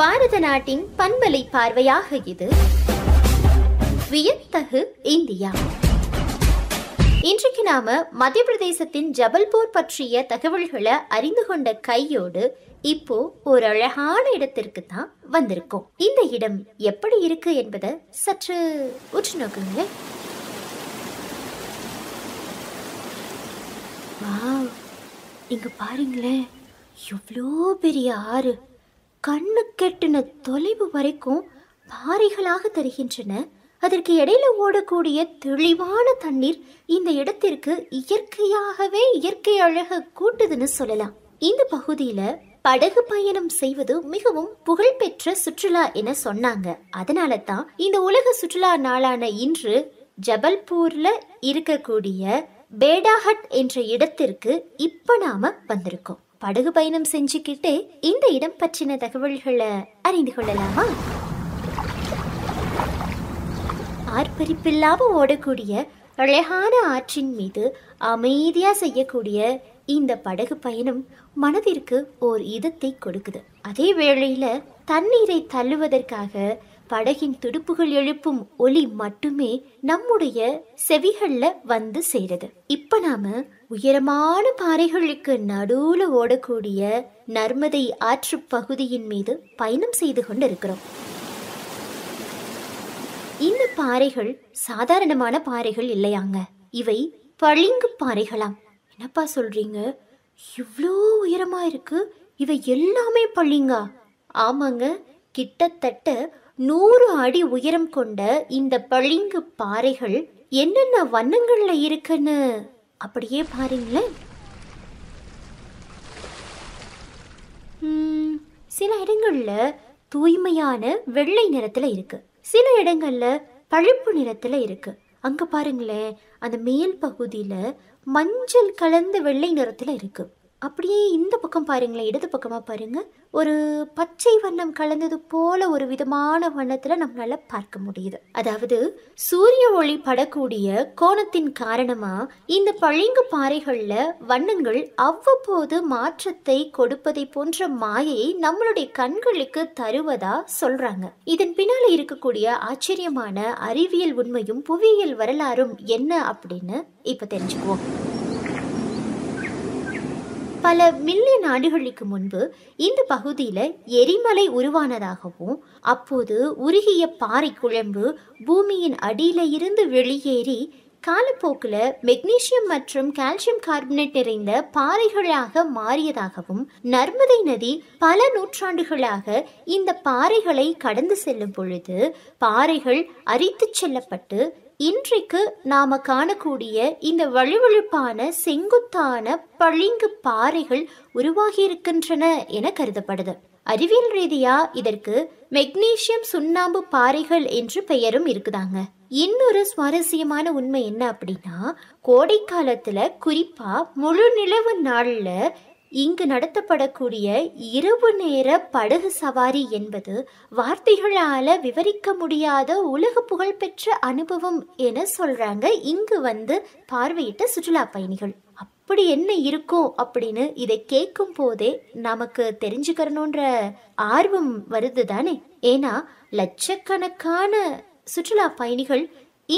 பாரத நாட்டின் பண்பலை பார்வையாக இது வியத்தகு இந்தியா இன்றைக்கு நாம மத்திய பிரதேசத்தின் ஜபல்பூர் பற்றிய தகவல்களை அறிந்து கொண்ட கையோடு இப்போ ஒரு அழகான இடத்திற்கு தான் வந்திருக்கோம் இந்த இடம் எப்படி இருக்கு என்பதை சற்று உற்று நோக்குங்களேன் வாவ் இங்க பாருங்களேன் எவ்வளோ பெரிய ஆறு கண்ணு கெட்டின தொலைவு வரைக்கும் பாறைகளாக தருகின்றன அதற்கு இடையில ஓடக்கூடிய தெளிவான தண்ணீர் இந்த இடத்திற்கு இயற்கையாகவே இயற்கை அழக கூட்டுதுன்னு சொல்லலாம் இந்த பகுதியில படகு பயணம் செய்வது மிகவும் புகழ்பெற்ற சுற்றுலா என சொன்னாங்க அதனால தான் இந்த உலக சுற்றுலா நாளான இன்று ஜபல்பூர்ல இருக்கக்கூடிய பேடாஹட் என்ற இடத்திற்கு இப்ப நாம வந்திருக்கோம் படகு பயணம் செஞ்சுக்கிட்டே இந்த இடம் பற்றின தகவல்களை அறிந்து கொள்ளலாமா ஆர்ப்பரிப்பில்லாம ஓடக்கூடிய அழகான ஆற்றின் மீது அமைதியா செய்யக்கூடிய இந்த படகு பயணம் மனதிற்கு ஓர் இதத்தை கொடுக்குது அதே வேளையில தண்ணீரை தள்ளுவதற்காக படகின் துடுப்புகள் எழுப்பும் ஒலி மட்டுமே நம்முடைய செவிகள்ல வந்து சேருது இப்ப நாம உயரமான பாறைகளுக்கு நடுவுல ஓடக்கூடிய நர்மதை ஆற்று பகுதியின் மீது பயணம் செய்து கொண்டிருக்கிறோம் இந்த பாறைகள் சாதாரணமான பாறைகள் இல்லையாங்க இவை பளிங்கு பாறைகளாம் என்னப்பா சொல்றீங்க இவ்வளோ உயரமா இருக்கு இவை எல்லாமே பளிங்கா ஆமாங்க கிட்டத்தட்ட நூறு அடி உயரம் கொண்ட இந்த பளிங்கு பாறைகள் என்னென்ன வண்ணங்கள்ல இருக்குன்னு அப்படியே பாருங்களேன் ம், சில இடங்கள்ல தூய்மையான வெள்ளை நிறத்துல இருக்கு சில இடங்கள்ல பழுப்பு நிறத்துல இருக்கு அங்க பாருங்களேன் அந்த மேல் பகுதியில மஞ்சள் கலந்த வெள்ளை நிறத்துல இருக்கு அப்படியே இந்த பக்கம் பாருங்களேன் இடது பக்கமா பாருங்க ஒரு பச்சை வண்ணம் கலந்தது போல ஒரு விதமான வண்ணத்துல நம்மளால பார்க்க முடியுது அதாவது சூரிய ஒளி படக்கூடிய கோணத்தின் காரணமா இந்த பளிங்கு பாறைகள்ல வண்ணங்கள் அவ்வப்போது மாற்றத்தை கொடுப்பதை போன்ற மாயையை நம்மளுடைய கண்களுக்கு தருவதா சொல்றாங்க இதன் பின்னால இருக்கக்கூடிய ஆச்சரியமான அறிவியல் உண்மையும் புவியியல் வரலாறும் என்ன அப்படின்னு இப்ப தெரிஞ்சுக்குவோம் பல மில்லியன் ஆண்டுகளுக்கு முன்பு இந்த பகுதியில் எரிமலை உருவானதாகவும் அப்போது உருகிய பாறை குழம்பு பூமியின் அடியில இருந்து வெளியேறி காலப்போக்கில் மெக்னீசியம் மற்றும் கால்சியம் கார்பனேட் நிறைந்த பாறைகளாக மாறியதாகவும் நர்மதை நதி பல நூற்றாண்டுகளாக இந்த பாறைகளை கடந்து செல்லும் பொழுது பாறைகள் அரித்துச் செல்லப்பட்டு இன்றைக்கு நாம காணக்கூடிய இந்த வழுவழுப்பான செங்குத்தான பளிங்கு பாறைகள் உருவாகி இருக்கின்றன என கருதப்படுது அறிவியல் ரீதியா இதற்கு மெக்னீசியம் சுண்ணாம்பு பாறைகள் என்று பெயரும் இருக்குதாங்க இன்னொரு சுவாரஸ்யமான உண்மை என்ன அப்படின்னா கோடை காலத்துல குறிப்பா முழு நிலவு நாள்ல இங்கு நடத்தப்படக்கூடிய இரவு நேர படகு சவாரி என்பது வார்த்தைகளால விவரிக்க முடியாத உலக புகழ்பெற்ற அனுபவம் என சொல்றாங்க இங்கு வந்து பார்வையிட்ட சுற்றுலா பயணிகள் அப்படி என்ன இருக்கும் அப்படின்னு இதை கேட்கும் போதே நமக்கு தெரிஞ்சுக்கிறணுன்ற ஆர்வம் வருது தானே ஏன்னா லட்சக்கணக்கான சுற்றுலா பயணிகள்